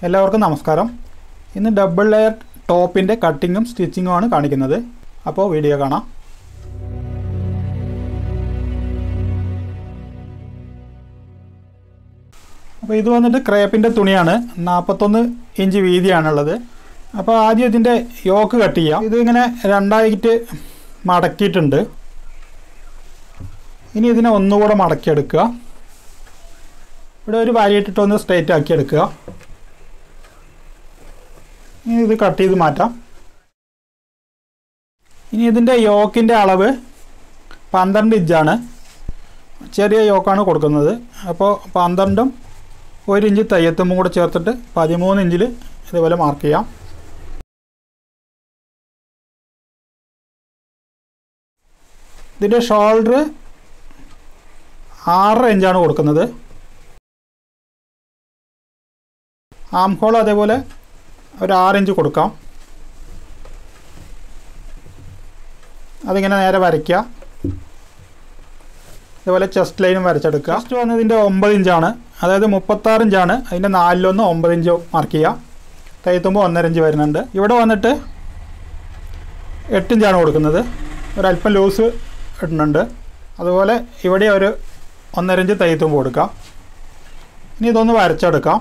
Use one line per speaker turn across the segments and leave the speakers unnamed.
എല്ലാവർക്കും നമസ്കാരം ഇന്ന് ഡബിൾ ലെയർ ടോപ്പിൻ്റെ കട്ടിങ്ങും സ്റ്റിച്ചിങ്ങും ആണ് കാണിക്കുന്നത് അപ്പോൾ വീഡിയോ കാണാം അപ്പോൾ ഇത് വന്നിട്ട് ക്രേപ്പിൻ്റെ തുണിയാണ് നാൽപ്പത്തൊന്ന് ഇഞ്ച് വീതിയാണുള്ളത് അപ്പോൾ ആദ്യം ഇതിൻ്റെ യോക്ക് കട്ട് ചെയ്യാം ഇത് ഇങ്ങനെ രണ്ടായിട്ട് മടക്കിയിട്ടുണ്ട് ഇനി ഇതിനെ ഒന്നുകൂടെ മടക്കിയെടുക്കുക ഇവിടെ ഒരു വാരിയിട്ടിട്ട് ഒന്ന് സ്ട്രൈറ്റ് ആക്കി എടുക്കുക ഇനി ഇത് കട്ട് ചെയ്ത് മാറ്റാം ഇനി ഇതിൻ്റെ യോക്കിൻ്റെ അളവ് പന്ത്രണ്ട് ഇഞ്ചാണ് ചെറിയ യോക്കാണ് കൊടുക്കുന്നത് അപ്പോൾ പന്ത്രണ്ടും ഒരു ഇഞ്ച് തയ്യത്തുമ്പും കൂടെ ചേർത്തിട്ട് പതിമൂന്ന് ഇഞ്ചിൽ ഇതുപോലെ മാർക്ക് ചെയ്യാം ഇതിൻ്റെ ഷോൾഡർ ആറര ഇഞ്ചാണ് കൊടുക്കുന്നത് ആം ഹോൾ അതേപോലെ ഒരു ആറ് ഇഞ്ച് കൊടുക്കാം അതിങ്ങനെ നേരെ വരയ്ക്കുക ഇതുപോലെ ചെസ്റ്റ് ലൈനും വരച്ചെടുക്കുക ചെസ്റ്റ് വന്നതിൻ്റെ ഒമ്പത് ഇഞ്ചാണ് അതായത് മുപ്പത്താറ് ഇഞ്ചാണ് അതിൻ്റെ നാലിലൊന്ന് ഒമ്പത് ഇഞ്ച് മാർക്ക് ചെയ്യുക കൈത്തുമ്പോൾ ഒന്നര ഇഞ്ച് വരുന്നുണ്ട് ഇവിടെ വന്നിട്ട് എട്ട് ഇഞ്ചാണ് കൊടുക്കുന്നത് ഒരല്പം ലൂസ് ഇടുന്നുണ്ട് അതുപോലെ ഇവിടെ ഒരു ഒന്നര ഇഞ്ച് തയ്ത്തുമ്പോൾ കൊടുക്കാം ഇനി ഇതൊന്ന് വരച്ചെടുക്കാം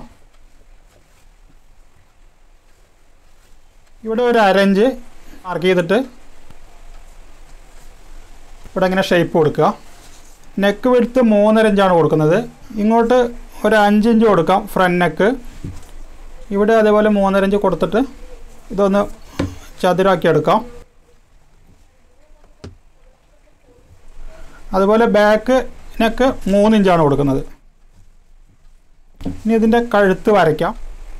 ഇവിടെ ഒരു അരഞ്ച് മാർക്ക് ചെയ്തിട്ട് ഇവിടെ ഇങ്ങനെ ഷേപ്പ് കൊടുക്കുക നെക്ക് വിടുത്ത് മൂന്നര ഇഞ്ചാണ് കൊടുക്കുന്നത് ഇങ്ങോട്ട് ഒരു അഞ്ച് ഇഞ്ച് കൊടുക്കാം ഫ്രണ്ട് നെക്ക് ഇവിടെ അതേപോലെ മൂന്നര ഇഞ്ച് കൊടുത്തിട്ട് ഇതൊന്ന് ചതുരാക്കി എടുക്കാം അതുപോലെ ബാക്ക് നെക്ക് മൂന്ന് ഇഞ്ചാണ് കൊടുക്കുന്നത് ഇനി ഇതിൻ്റെ കഴുത്ത് വരയ്ക്കാം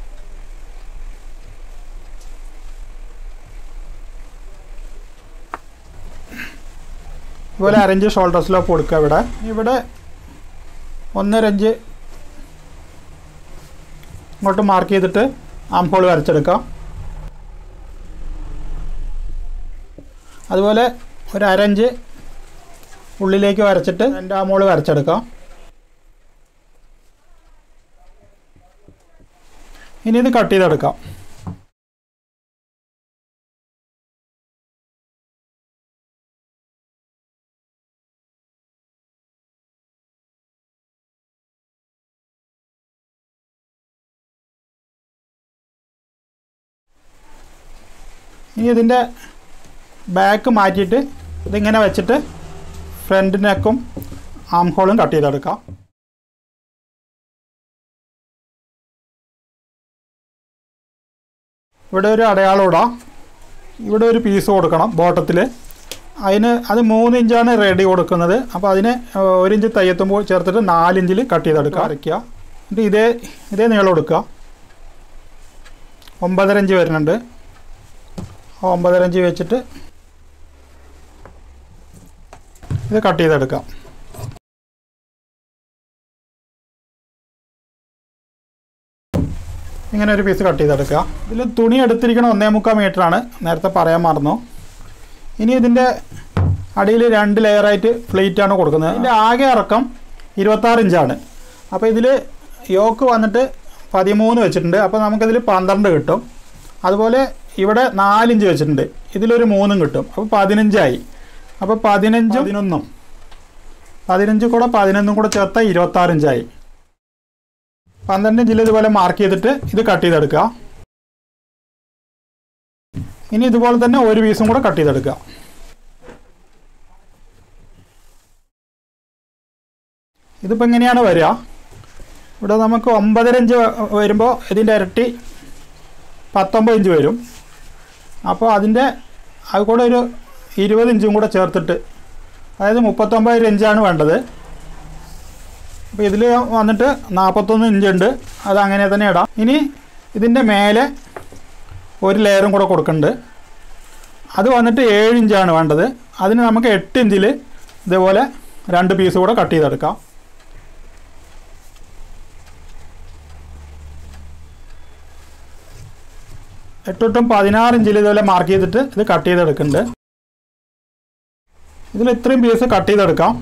ഇതുപോലെ അരഞ്ച് ഷോൾഡർ സ്ലോപ്പ് കൊടുക്കുക ഇവിടെ ഇവിടെ ഒന്നര ഇഞ്ച് ഇങ്ങോട്ട് മാർക്ക് ചെയ്തിട്ട് ആം ഹോൾ വരച്ചെടുക്കാം അതുപോലെ ഒരു അരഞ്ച് ഉള്ളിലേക്ക് വരച്ചിട്ട് എൻ്റെ ആം ഹോൾ വരച്ചെടുക്കാം ഇനി ഇത് കട്ട് ചെയ്തെടുക്കാം ഇനി ഇതിൻ്റെ ബാക്ക് മാറ്റിയിട്ട് ഇതിങ്ങനെ വെച്ചിട്ട് ഫ്രണ്ട് നെക്കും ആം ഹോളും കട്ട് ചെയ്തെടുക്കാം ഇവിടെ ഒരു അടയാളം ഇടാം ഇവിടെ ഒരു പീസ് കൊടുക്കണം ബോട്ടത്തിൽ അതിന് അത് മൂന്ന് ഇഞ്ചാണ് റെഡി കൊടുക്കുന്നത് അപ്പോൾ അതിന് ഒരു ഇഞ്ച് തയ്യത്തുമ്പോൾ ചേർത്തിട്ട് നാലിഞ്ചിൽ കട്ട് ചെയ്തെടുക്കുക അരയ്ക്കുക എന്നിട്ട് ഇതേ ഇതേ നീളം എടുക്കുക ഒമ്പതര ഇഞ്ച് വരുന്നുണ്ട് ഒമ്പതര ഇഞ്ച് വെച്ചിട്ട് ഇത് കട്ട് ചെയ്തെടുക്കാം ഇങ്ങനെ ഒരു പീസ് കട്ട് ചെയ്തെടുക്കുക ഇതിൽ തുണി എടുത്തിരിക്കണം ഒന്നേ മുക്കാൽ മീറ്ററാണ് നേരത്തെ പറയാൻ മറന്നു ഇനി ഇതിൻ്റെ അടിയിൽ രണ്ട് ലെയറായിട്ട് പ്ലേറ്റ് ആണ് കൊടുക്കുന്നത് ഇതിൻ്റെ ആകെ ഇറക്കം ഇരുപത്താറ് ഇഞ്ചാണ് അപ്പോൾ ഇതിൽ യോക്ക് വന്നിട്ട് പതിമൂന്ന് വെച്ചിട്ടുണ്ട് അപ്പോൾ നമുക്കിതിൽ പന്ത്രണ്ട് കിട്ടും അതുപോലെ ഇവിടെ നാലിഞ്ച് വെച്ചിട്ടുണ്ട് ഇതിലൊരു മൂന്നും കിട്ടും അപ്പോൾ പതിനഞ്ചായി അപ്പോൾ പതിനഞ്ചും പതിനൊന്നും പതിനഞ്ച് കൂടെ പതിനൊന്നും കൂടെ ചേർത്താൽ ഇരുപത്താറ് ഇഞ്ചായി പന്ത്രണ്ട് ഇഞ്ചിൽ ഇതുപോലെ മാർക്ക് ചെയ്തിട്ട് ഇത് കട്ട് ചെയ്തെടുക്കുക ഇനി ഇതുപോലെ തന്നെ ഒരു പീസും കൂടെ കട്ട് ചെയ്തെടുക്കുക ഇതിപ്പോൾ എങ്ങനെയാണ് വരിക ഇവിടെ നമുക്ക് ഒമ്പതര ഇഞ്ച് വരുമ്പോൾ ഇതിൻ്റെ ഇരട്ടി പത്തൊമ്പത് ഇഞ്ച് വരും അപ്പോൾ അതിൻ്റെ അത് കൂടെ ഒരു ഇരുപത് ഇഞ്ചും കൂടെ ചേർത്തിട്ട് അതായത് മുപ്പത്തൊമ്പത് ഇഞ്ചാണ് വേണ്ടത് അപ്പോൾ ഇതിൽ വന്നിട്ട് നാൽപ്പത്തൊന്ന് ഇഞ്ചുണ്ട് അത് അങ്ങനെ തന്നെ ഇടാം ഇനി ഇതിൻ്റെ മേലെ ഒരു ലെയറും കൂടെ കൊടുക്കുന്നുണ്ട് അത് വന്നിട്ട് ഏഴ് ഇഞ്ചാണ് വേണ്ടത് അതിന് നമുക്ക് എട്ട് ഇഞ്ചിൽ ഇതേപോലെ രണ്ട് പീസ് കൂടെ കട്ട് ചെയ്തെടുക്കാം എട്ടൊട്ടും പതിനാറ് ഇഞ്ചിൽ ഇതുപോലെ മാർക്ക് ചെയ്തിട്ട് ഇത് കട്ട് ചെയ്തെടുക്കുന്നുണ്ട് ഇതിൽ ഇത്രയും പീസ് കട്ട് ചെയ്തെടുക്കാം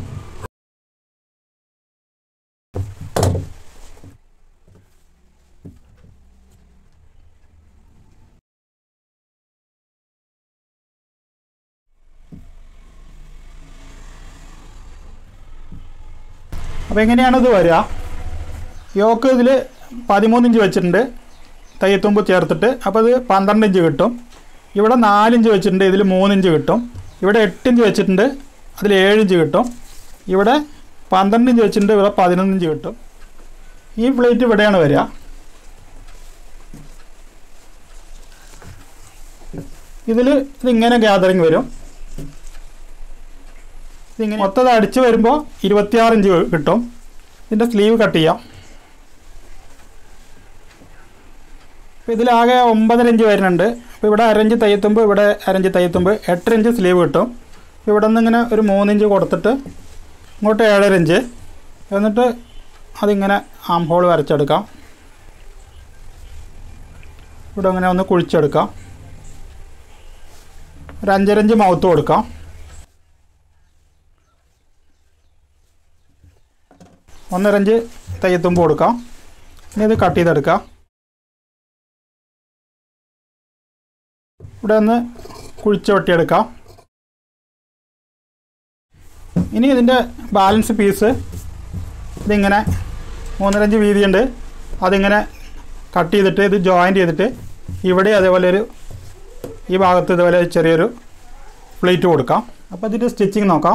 അപ്പോൾ എങ്ങനെയാണ് ഇത് വരിക യോക്ക് ഇതിൽ പതിമൂന്ന് ഇഞ്ച് വെച്ചിട്ടുണ്ട് തയ്യത്തുമ്പ് ചേർത്തിട്ട് അപ്പോൾ ഇത് പന്ത്രണ്ട് ഇഞ്ച് കിട്ടും ഇവിടെ നാലിഞ്ച് വെച്ചിട്ടുണ്ട് ഇതിൽ മൂന്നിഞ്ച് കിട്ടും ഇവിടെ എട്ടിഞ്ച് വെച്ചിട്ടുണ്ട് അതിൽ ഏഴിഞ്ച് കിട്ടും ഇവിടെ പന്ത്രണ്ട് ഇഞ്ച് വെച്ചിട്ടുണ്ട് ഇവിടെ പതിനൊന്ന് ഇഞ്ച് കിട്ടും ഈ പ്ലേറ്റ് ഇവിടെയാണ് വരിക ഇതിൽ ഇതിങ്ങനെ ഗ്യാതറിങ് വരും ഇതിങ്ങനെ മൊത്തം അടിച്ച് വരുമ്പോൾ ഇരുപത്തിയാറ് ഇഞ്ച് കിട്ടും ഇതിൻ്റെ സ്ലീവ് കട്ട് ചെയ്യാം അപ്പോൾ ഇതിലാകെ ഒമ്പതര ഇഞ്ച് വരുന്നുണ്ട് അപ്പോൾ ഇവിടെ അരഞ്ച് തയ്യത്തുമ്പോൾ ഇവിടെ അരഞ്ച് തയ്യത്തുമ്പോൾ എട്ടര ഇഞ്ച് സ്ലീവ് കിട്ടും അപ്പോൾ ഇവിടെ നിന്ന് ഇങ്ങനെ ഒരു മൂന്നിഞ്ച് കൊടുത്തിട്ട് ഇങ്ങോട്ട് ഏഴര ഇഞ്ച് എന്നിട്ട് അതിങ്ങനെ ആം ഹോൾ വരച്ചെടുക്കാം ഇവിടെ ഇങ്ങനെ ഒന്ന് കുഴിച്ചെടുക്കാം ഒരു അഞ്ചരഞ്ച് മൗത്ത് കൊടുക്കാം ഒന്നരഞ്ച് തയ്യത്തുമ്പ് കൊടുക്കാം ഇനി ഇത് കട്ട് ചെയ്തെടുക്കാം ഇവിടെ ഒന്ന് കുഴിച്ച് വെട്ടിയെടുക്കാം ഇനി ഇതിൻ്റെ ബാലൻസ് പീസ് ഇതിങ്ങനെ മൂന്നരഞ്ച് വീതിയുണ്ട് അതിങ്ങനെ കട്ട് ചെയ്തിട്ട് ഇത് ജോയിൻ്റ് ചെയ്തിട്ട് ഇവിടെ അതേപോലെ ഒരു ഈ ഭാഗത്ത് ഇതുപോലെ ഒരു ചെറിയൊരു പ്ലേറ്റ് കൊടുക്കാം അപ്പോൾ ഇതിൻ്റെ സ്റ്റിച്ചിങ് നോക്കാം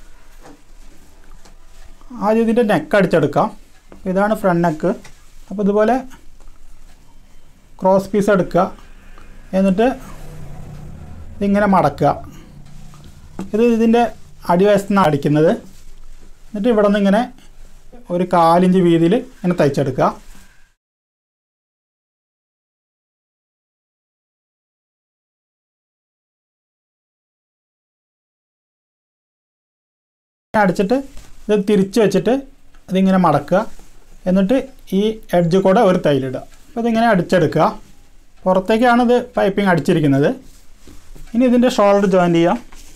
ആദ്യം ഇതിൻ്റെ നെക്ക് അടിച്ചെടുക്കാം ഇതാണ് ഫ്രണ്ട് നെക്ക് അപ്പോൾ ഇതുപോലെ ക്രോസ് പീസ് എടുക്കുക എന്നിട്ട് ഇതിങ്ങനെ മടക്കുക ഇത് ഇതിൻ്റെ അടിവശത്ത് നിന്നാണ് അടിക്കുന്നത് എന്നിട്ട് ഇവിടെ നിന്ന് ഇങ്ങനെ ഒരു കാലിഞ്ച് വീതിയിൽ ഇങ്ങനെ തയ്ച്ചെടുക്കുക അടിച്ചിട്ട് ഇത് തിരിച്ച് വെച്ചിട്ട് ഇതിങ്ങനെ മടക്കുക എന്നിട്ട് ഈ എഡ്ജ് കൂടെ ഒരു തൈലിടുക അപ്പോൾ ഇതിങ്ങനെ അടിച്ചെടുക്കുക പുറത്തേക്കാണ് ഇത് പൈപ്പിംഗ് അടിച്ചിരിക്കുന്നത് ഇനി ഇതിൻ്റെ ഷോൾഡർ ജോയിൻ ചെയ്യാം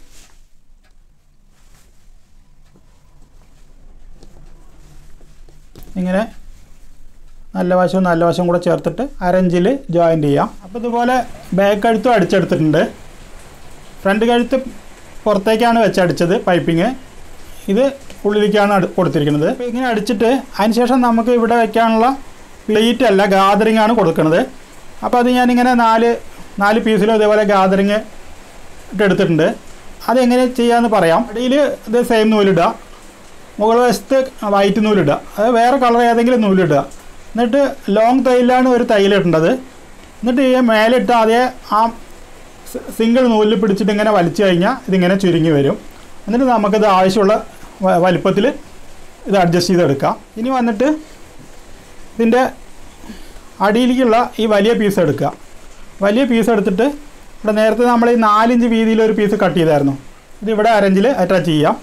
ഇങ്ങനെ നല്ല വശവും നല്ല വശവും കൂടെ ചേർത്തിട്ട് അരഞ്ചിൽ ജോയിൻ്റ് ചെയ്യാം അപ്പോൾ ഇതുപോലെ ബാക്ക് കഴുത്തും അടിച്ചെടുത്തിട്ടുണ്ട് ഫ്രണ്ട് കഴുത്ത് പുറത്തേക്കാണ് വെച്ചടിച്ചത് പൈപ്പിങ് ഇത് ഉള്ളിലേക്കാണ് അടു കൊടുത്തിരിക്കുന്നത് അപ്പോൾ ഇങ്ങനെ അടിച്ചിട്ട് അതിനുശേഷം നമുക്ക് ഇവിടെ വെക്കാനുള്ള പ്ലേറ്റ് അല്ല ഗാദറിംഗ് ആണ് കൊടുക്കുന്നത് അപ്പോൾ അത് ഞാനിങ്ങനെ നാല് നാല് പീസിലും ഇതേപോലെ ഗാദറിങ് ഇട്ട് എടുത്തിട്ടുണ്ട് അതെങ്ങനെ ചെയ്യാമെന്ന് പറയാം അടിയിൽ ഇത് സെയിം നൂലിടുക മുകൾ വശത്ത് വൈറ്റ് നൂലിടുക അത് വേറെ കളർ ഏതെങ്കിലും നൂലിടുക എന്നിട്ട് ലോങ് തൈലാണ് ഒരു തൈലിടേണ്ടത് എന്നിട്ട് ഈ മേലിട്ട് അതേ ആ സിംഗിൾ നൂലിൽ പിടിച്ചിട്ട് ഇങ്ങനെ വലിച്ചു കഴിഞ്ഞാൽ ഇതിങ്ങനെ ചുരുങ്ങി വരും എന്നിട്ട് നമുക്കിത് ആവശ്യമുള്ള വ- വലിപ്പത്തിൽ ഇത് അഡ്ജസ്റ്റ് ചെയ്തെടുക്കാം ഇനി വന്നിട്ട് ഇതിൻ്റെ അടിയിലേക്കുള്ള ഈ വലിയ പീസ് എടുക്കുക വലിയ പീസ് എടുത്തിട്ട് ഇവിടെ നേരത്തെ നമ്മൾ ഈ നാലിഞ്ച് വീതിയിൽ ഒരു പീസ് കട്ട് ചെയ്തായിരുന്നു ഇത് ഇവിടെ അരഞ്ചിൽ അറ്റാച്ച് ചെയ്യാം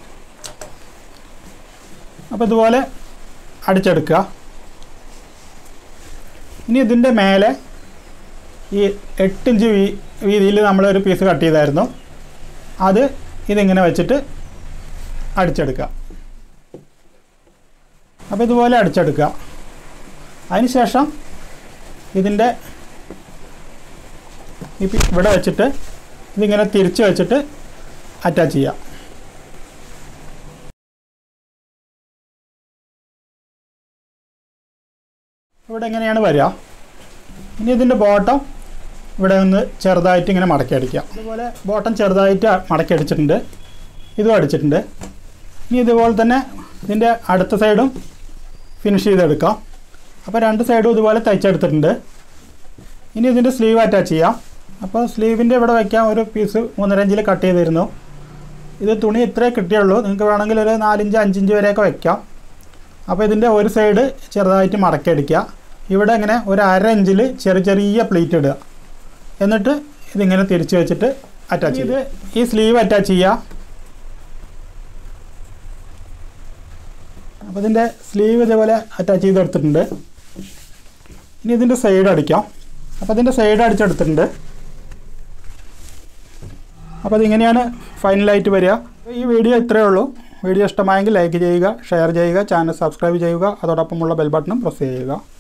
അപ്പോൾ ഇതുപോലെ അടിച്ചെടുക്കുക ഇനി ഇതിൻ്റെ മേലെ ഈ എട്ടിഞ്ച് വീ വീതിയിൽ നമ്മളൊരു പീസ് കട്ട് ചെയ്തായിരുന്നു അത് ഇതിങ്ങനെ വെച്ചിട്ട് അടിച്ചെടുക്കുക അപ്പോൾ ഇതുപോലെ അടിച്ചെടുക്കുക അതിനുശേഷം ഇതിൻ്റെ ഇപ്പം ഇവിടെ വെച്ചിട്ട് ഇതിങ്ങനെ തിരിച്ച് വെച്ചിട്ട് അറ്റാച്ച് ചെയ്യാം ഇവിടെ എങ്ങനെയാണ് വരിക ഇനി ഇതിൻ്റെ ബോട്ടം ഇവിടെ ഒന്ന് ചെറുതായിട്ട് ഇങ്ങനെ മടക്കി അടിക്കാം അതുപോലെ ബോട്ടം ചെറുതായിട്ട് മടക്കി അടിച്ചിട്ടുണ്ട് ഇതും അടിച്ചിട്ടുണ്ട് ഇനി ഇതുപോലെ തന്നെ ഇതിൻ്റെ അടുത്ത സൈഡും ഫിനിഷ് ചെയ്തെടുക്കാം അപ്പോൾ രണ്ട് സൈഡും ഇതുപോലെ തയ്ച്ചെടുത്തിട്ടുണ്ട് ഇനി ഇതിൻ്റെ സ്ലീവ് അറ്റാച്ച് ചെയ്യാം അപ്പോൾ സ്ലീവിൻ്റെ ഇവിടെ വയ്ക്കാൻ ഒരു പീസ് മൂന്നര ഇഞ്ചിൽ കട്ട് ചെയ്തിരുന്നു ഇത് തുണി ഇത്രേ കിട്ടിയുള്ളൂ നിങ്ങൾക്ക് വേണമെങ്കിൽ ഒരു നാലിഞ്ച് അഞ്ചിഞ്ച് വരെയൊക്കെ വയ്ക്കാം അപ്പോൾ ഇതിൻ്റെ ഒരു സൈഡ് ചെറുതായിട്ട് മടക്കി അടിക്കുക ഇവിടെ ഇങ്ങനെ ഒരു അര ഇഞ്ചിൽ ചെറിയ ചെറിയ പ്ലീറ്റ് ഇടുക എന്നിട്ട് ഇതിങ്ങനെ തിരിച്ച് വെച്ചിട്ട് അറ്റാച്ച് ചെയ്ത് ഈ സ്ലീവ് അറ്റാച്ച് ചെയ്യുക അപ്പോൾ ഇതിൻ്റെ സ്ലീവ് ഇതേപോലെ അറ്റാച്ച് ചെയ്തെടുത്തിട്ടുണ്ട് ഇനി ഇതിൻ്റെ സൈഡ് അടിക്കാം അപ്പോൾ ഇതിൻ്റെ സൈഡ് അടിച്ചെടുത്തിട്ടുണ്ട് അപ്പോൾ അതിങ്ങനെയാണ് ഫൈനലായിട്ട് വരിക ഈ വീഡിയോ ഇത്രയേ ഉള്ളൂ വീഡിയോ ഇഷ്ടമായെങ്കിൽ ലൈക്ക് ചെയ്യുക ഷെയർ ചെയ്യുക ചാനൽ സബ്സ്ക്രൈബ് ചെയ്യുക അതോടൊപ്പമുള്ള ബെൽ ബട്ടണും പ്രസ് ചെയ്യുക